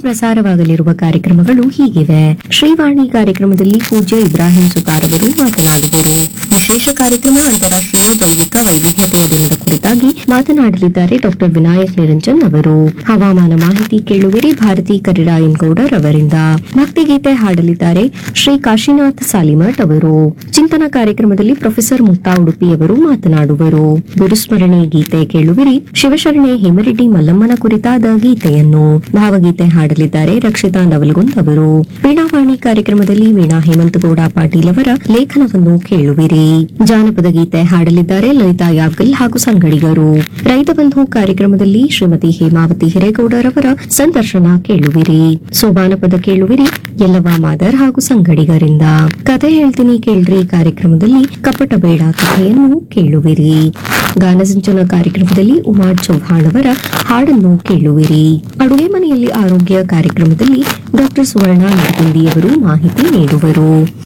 ಪ್ರಸಾರವಾಗಲಿರುವ ಕಾರ್ಯಕ್ರಮಗಳು ಹೀಗಿವೆ ಶ್ರೀವಾಣಿ ಕಾರ್ಯಕ್ರಮದಲ್ಲಿ ಪೂಜ್ಯ ಇಬ್ರಾಹಿಂ ಸುತಾರ್ ಅವರು ಮಾತನಾಡುವರು ವಿಶೇಷ ಕಾರ್ಯಕ್ರಮ ಅಂತಾರಾಷ್ಟ್ರೀಯ ಜೈವಿಕ ವೈವಿಧ್ಯತೆಯ ದಿನದ ಕುರಿತಾಗಿ ಮಾತನಾಡಲಿದ್ದಾರೆ ಡಾಕ್ಟರ್ ವಿನಾಯಕ್ ನಿರಂಜನ್ ಅವರು ಹವಾಮಾನ ಮಾಹಿತಿ ಕೇಳುವಿರಿ ಭಾರತಿ ಕರಿರಾಯನ್ಗೌಡರ್ ಅವರಿಂದ ಭಕ್ತಿಗೀತೆ ಹಾಡಲಿದ್ದಾರೆ ಶ್ರೀ ಕಾಶಿನಾಥ್ ಸಾಲಿಮಠ್ ಅವರು ಚಿಂತನ ಕಾರ್ಯಕ್ರಮದಲ್ಲಿ ಪ್ರೊಫೆಸರ್ ಮುಕ್ತಾ ಉಡುಪಿ ಅವರು ಮಾತನಾಡುವರು ಗುರುಸ್ಮರಣೆ ಗೀತೆ ಕೇಳುವಿರಿ ಶಿವಶರಣೆ ಹೇಮರೆಡ್ಡಿ ಮಲ್ಲಮ್ಮನ ಕುರಿತಾದ ಗೀತೆಯನ್ನು ಭಾವಗೀತೆ ಹಾಡಲಿದ್ದಾರೆ ರಕ್ಷಿತಾ ನವಲ್ಗುಂದ್ ಅವರು ವೀಣಾವಾಣಿ ಕಾರ್ಯಕ್ರಮದಲ್ಲಿ ವೀಣಾ ಹೇಮಂತಗೌಡ ಪಾಟೀಲ್ ಅವರ ಲೇಖನವನ್ನು ಕೇಳುವಿರಿ ಜಾನಪದ ಗೀತೆ ಹಾಡಲಿದ್ದಾರೆ ಲಲಿತಾ ಯಾಗಲ್ ಹಾಗೂ ಸಂಗಡಿಗರು ರೈತ ಬಂಧು ಕಾರ್ಯಕ್ರಮದಲ್ಲಿ ಶ್ರೀಮತಿ ಹೇಮಾವತಿ ಹಿರೇಗೌಡರವರ ಸಂದರ್ಶನ ಕೇಳುವಿರಿ ಸೋಬಾನಪದ ಕೇಳುವಿರಿ ಯಲ್ಲವ ಮಾದರ್ ಹಾಗೂ ಸಂಗಡಿಗರಿಂದ ಕತೆ ಹೇಳ್ತೀನಿ ಕೇಳ್ರಿ ಕಾರ್ಯಕ್ರಮದಲ್ಲಿ ಕಪಟ ಬೇಡ ಕಥೆಯನ್ನು ಕೇಳುವಿರಿ ಗಾನಸಿಂಚನ ಕಾರ್ಯಕ್ರಮದಲ್ಲಿ ಉಮಾಡ್ ಚೌಹಾಣ್ ಅವರ ಹಾಡನ್ನು ಕೇಳುವಿರಿ ಅಡುಗೆ ಮನೆಯಲ್ಲಿ ಆರೋಗ್ಯ ಕಾರ್ಯಕ್ರಮದಲ್ಲಿ ಡಾಕ್ಟರ್ ಸುವರ್ಣ ನಡಗುಂದಿಯವರು ಮಾಹಿತಿ ನೀಡುವರು